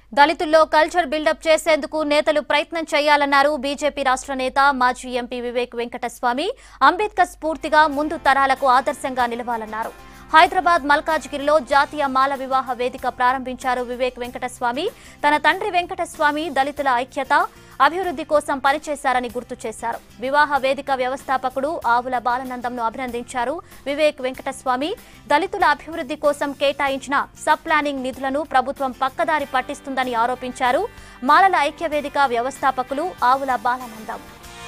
దళితుల్లో culture buildup చేసేందుకు నేతలు ప్రయత్నం చేయాలన్నారు బీజేపీ రాష్ట్ర నేత మాజీ ఎంపీ వివేక్ వెంకటస్వామి అంబేద్కర్ స్ఫూర్తిగా ముందు తరాలకు ఆదర్శంగా నిలవాలన్నారు హైదరాబాద్ మల్కాజ్గిరిలో జాతీయ మాల వివాహ వేదిక ప్రారంభించారు వివేక్ వెంకటస్వామి తన తండ్రి వెంకటస్వామి దళితుల ఐక్యత అభివృద్ధి కోసం పనిచేశారని గుర్తు చేశారు వివాహ వేదిక వ్యవస్థాపకుడు ఆవుల బాలనందంను అభినందించారు వివేక్ వెంకటస్వామి దళితుల అభివృద్ధి కోసం కేటాయించిన సబ్ ప్లానింగ్ నిధులను ప్రభుత్వం పక్కదారి పట్టిస్తుందని ఆరోపించారు మాలల ఐక్య వేదిక వ్యవస్థాపకులు ఆవుల బాలనందం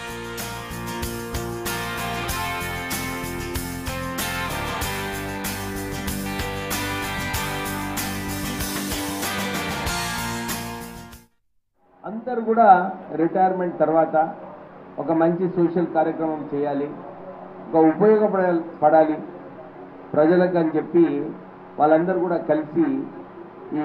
అందరూ కూడా రిటైర్మెంట్ తర్వాత ఒక మంచి సోషల్ కార్యక్రమం చేయాలి ఒక ఉపయోగపడాలి పడాలి ప్రజలకు అని చెప్పి వాళ్ళందరూ కూడా కలిసి ఈ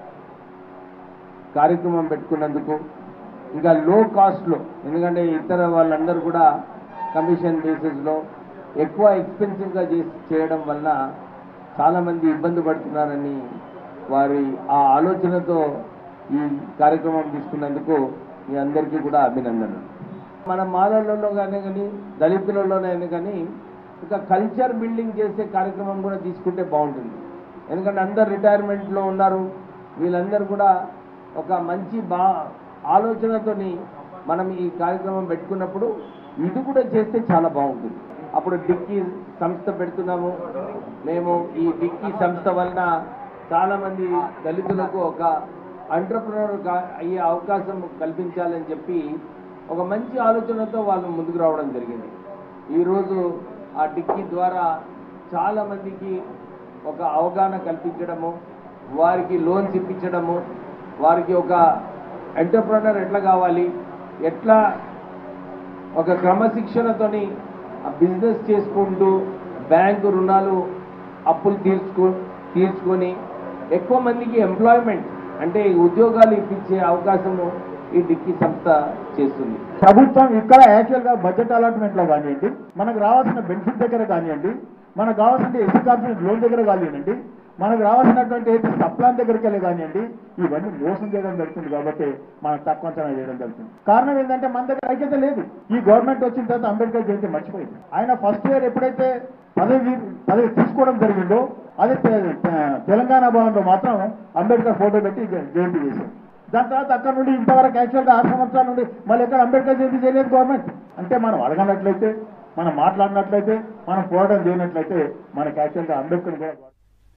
కార్యక్రమం పెట్టుకున్నందుకు ఇంకా లో కాస్ట్లో ఎందుకంటే ఇతర వాళ్ళందరూ కూడా కమిషన్ బేసిస్లో ఎక్కువ ఎక్స్పెన్సివ్గా చేసి చేయడం వల్ల చాలామంది ఇబ్బంది పడుతున్నారని వారి ఆ ఆలోచనతో ఈ కార్యక్రమం తీసుకున్నందుకు మీ అందరికీ కూడా అభినందనలు మన మాలలలో కానీ కానీ దళితులలోనైనా కానీ ఒక కల్చర్ బిల్డింగ్ చేసే కార్యక్రమం కూడా తీసుకుంటే బాగుంటుంది ఎందుకంటే అందరు రిటైర్మెంట్లో ఉన్నారు వీళ్ళందరూ కూడా ఒక మంచి బా ఆలోచనతోని మనం ఈ కార్యక్రమం పెట్టుకున్నప్పుడు ఇది కూడా చేస్తే చాలా బాగుంటుంది అప్పుడు డిక్కీ సంస్థ పెడుతున్నాము మేము ఈ డిక్కీ సంస్థ వలన చాలామంది దళితులకు ఒక ఎంటర్ప్రినర్ అయ్యే అవకాశం కల్పించాలని చెప్పి ఒక మంచి ఆలోచనతో వాళ్ళు ముందుకు రావడం జరిగింది ఈరోజు ఆ డిక్కీ ద్వారా చాలా మందికి ఒక అవగాహన కల్పించడము వారికి లోన్స్ ఇప్పించడము వారికి ఒక ఎంటర్ప్రినర్ ఎట్లా కావాలి ఎట్లా ఒక క్రమశిక్షణతోని ఆ బిజినెస్ చేసుకుంటూ బ్యాంకు రుణాలు అప్పులు తీర్చుకో తీర్చుకొని ఎక్కువ మందికి ఎంప్లాయ్మెంట్ అంటే ఉద్యోగాలు ఇప్పించే అవకాశము ఈ డిక్కీ సంస్థ చేస్తుంది ప్రభుత్వం ఇక్కడ యాక్చువల్గా బడ్జెట్ అలాట్మెంట్లో కానివ్వండి మనకు రావాల్సిన బెనిఫిట్ దగ్గర కానివ్వండి మనకు కావాల్సిన ఎస్సీ కార్పొరేషన్ లోన్ దగ్గర కానివ్వండి మనకు రావాల్సినటువంటి సప్లాన్ దగ్గరికి వెళ్ళి కానివ్వండి ఇవన్నీ మోసం చేయడం జరుగుతుంది కాబట్టి మనం తక్కువ అంచనా చేయడం జరుగుతుంది కారణం ఏంటంటే మన దగ్గర ఐక్యత లేదు ఈ గవర్నమెంట్ వచ్చిన తర్వాత అంబేద్కర్ జయంతి మర్చిపోయింది ఆయన ఫస్ట్ ఇయర్ ఎప్పుడైతే పదవి పదవి తీసుకోవడం జరిగిందో అదే తె- తె- తెలంగాణ భవన్లో మాత్రం అంబేద్కర్ ఫోటో పెట్టి జ- జయంతి చేశారు దాని తర్వాత అక్కడ నుండి ఇంతవరకు యాక్చువల్గా ఆరు సంవత్సరాల నుండి మళ్ళీ ఎక్కడ అంబేద్కర్ జయంతి చేయలేదు గవర్నమెంట్ అంటే మనం అడగనట్లయితే మనం మాట్లాడినట్లయితే మనం పోరాటం చేయనట్లయితే మనకి యాక్చువల్గా అంబేద్కర్ కూడా